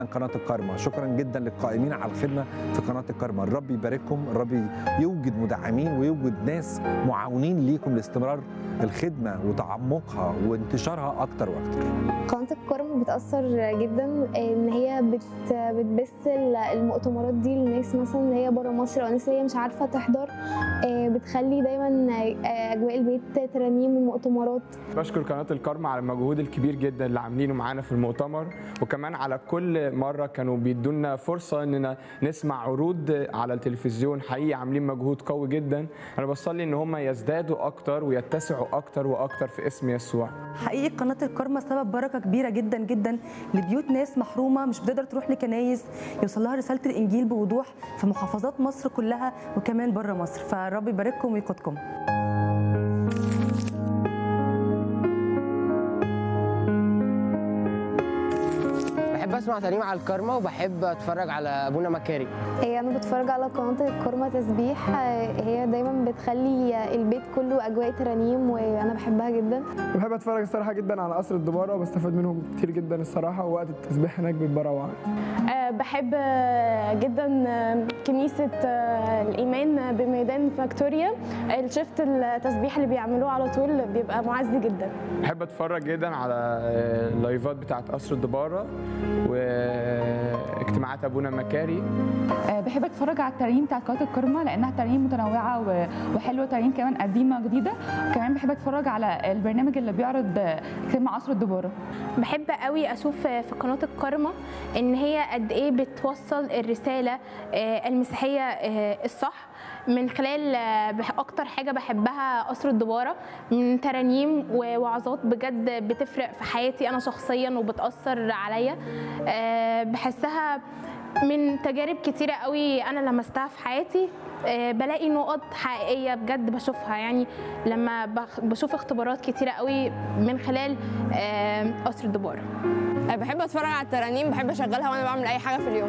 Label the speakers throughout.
Speaker 1: قناة الكارما شكرا جدا للقائمين على الخدمة في قناة الكارما الرب يبارككم الرب يوجد مدعمين ويوجد ناس معاونين ليكم لاستمرار الخدمة وتعمقها وانتشارها أكتر وأكتر
Speaker 2: قناة الكرم بتأثر جدا إن هي بت بتبث المؤتمرات دي للناس مثلا اللي هي بره مصر أو الناس اللي هي مش عارفة تحضر آه، بتخلي دايما آه، أجواء البيت ترانيم ومؤتمرات
Speaker 3: بشكر قناة الكرم على المجهود الكبير جدا اللي عاملينه معانا في المؤتمر وكمان على كل مرة كانوا بيدونا فرصة اننا نسمع عروض على التلفزيون حقيقي عاملين مجهود قوي جدا انا بصلي ان هم يزدادوا اكتر ويتسعوا اكتر واكتر في اسم يسوع
Speaker 4: حقيقي قناة الكرمة سبب بركة كبيرة جدا جدا لبيوت ناس محرومة مش بتقدر تروح لكنايس يوصل لها رسالة الإنجيل بوضوح في محافظات مصر كلها وكمان بره مصر فرب يبارككم ويقودكم
Speaker 5: بحب اسمع ترنيم على الكارما وبحب اتفرج على ابونا مكاري
Speaker 2: هي أنا بتفرج على قناة الكرمة تسبيح آه، هي دايما بتخلي البيت كله أجواء ترانيم وأنا بحبها جدا
Speaker 6: بحب اتفرج الصراحه جدا على قصر الدباره وبستفاد منهم كتير جدا الصراحه ووقت التسبيح هناك بيبقى روعه
Speaker 7: آه، بحب آه، جدا آه، كنيسة آه، الإيمان بميدان فاكتوريا الشفت التسبيح اللي بيعملوه على طول بيبقى معز جدا
Speaker 3: بحب اتفرج جدا على اللايفات بتاعت قصر الدبارة واجتماعات ابونا مكاري
Speaker 8: آه، بحب اتفرج على الترانيم بتاعت قناه الكرمه لانها ترانيم متنوعه و- وحلوه ترانيم كمان قديمه جديده وكمان بحب اتفرج على البرنامج اللي بيعرض آه، خدمه عصر الدباره
Speaker 9: بحب قوي اشوف في قناه الكرمه ان هي قد ايه بتوصل الرساله آه، المسيحيه آه، الصح من خلال آه، بح- اكتر حاجه بحبها قصر الدباره من ترانيم ووعظات بجد بتفرق في حياتي انا شخصيا وبتاثر عليا آه، بحسها من تجارب كتيره قوي انا لمستها في حياتي آه، بلاقي نقط حقيقيه بجد بشوفها يعني لما بخ- بشوف اختبارات كتيره قوي من خلال آه، قصر الدباره
Speaker 10: بحب اتفرج على الترانيم بحب اشغلها وانا بعمل اي حاجه في اليوم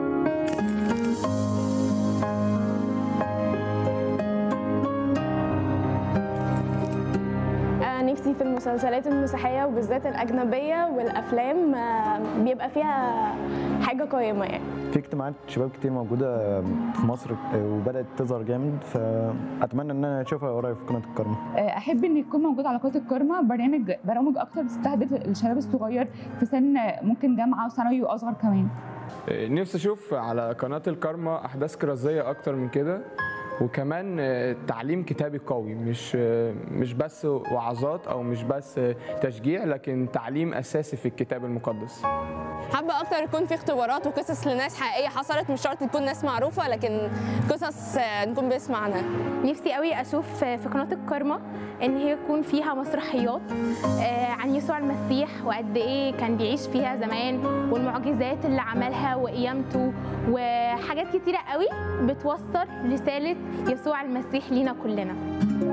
Speaker 7: آه، نفسي في المسلسلات المسيحية وبالذات الأجنبية والأفلام آه، بيبقى فيها حاجة قيمة يعني
Speaker 11: في اجتماعات شباب كتير موجودة في مصر وبدأت تظهر جامد فأتمنى إن أنا أشوفها قريب في قناة الكرمة
Speaker 8: آه، احب ان يكون موجود على قناه الكرمه برنامج برامج اكتر بتستهدف الشباب الصغير في سن ممكن جامعه وثانوي واصغر كمان
Speaker 3: نفسي اشوف على قناة الكارما احداث كرازية اكتر من كده وكمان آه، تعليم كتابي قوي مش آه، مش بس وعظات او مش بس آه، تشجيع لكن تعليم اساسي في الكتاب المقدس
Speaker 10: حابه اكتر يكون في اختبارات وقصص لناس حقيقيه حصلت مش شرط تكون ناس معروفه لكن قصص آه، نكون بنسمع عنها
Speaker 9: نفسي قوي اشوف في قناه الكرمه ان هي يكون فيها مسرحيات آه، عن يسوع المسيح وقد ايه كان بيعيش فيها زمان والمعجزات اللي عملها وقيامته وحاجات كتيره قوي بتوصل رساله يسوع المسيح لينا كلنا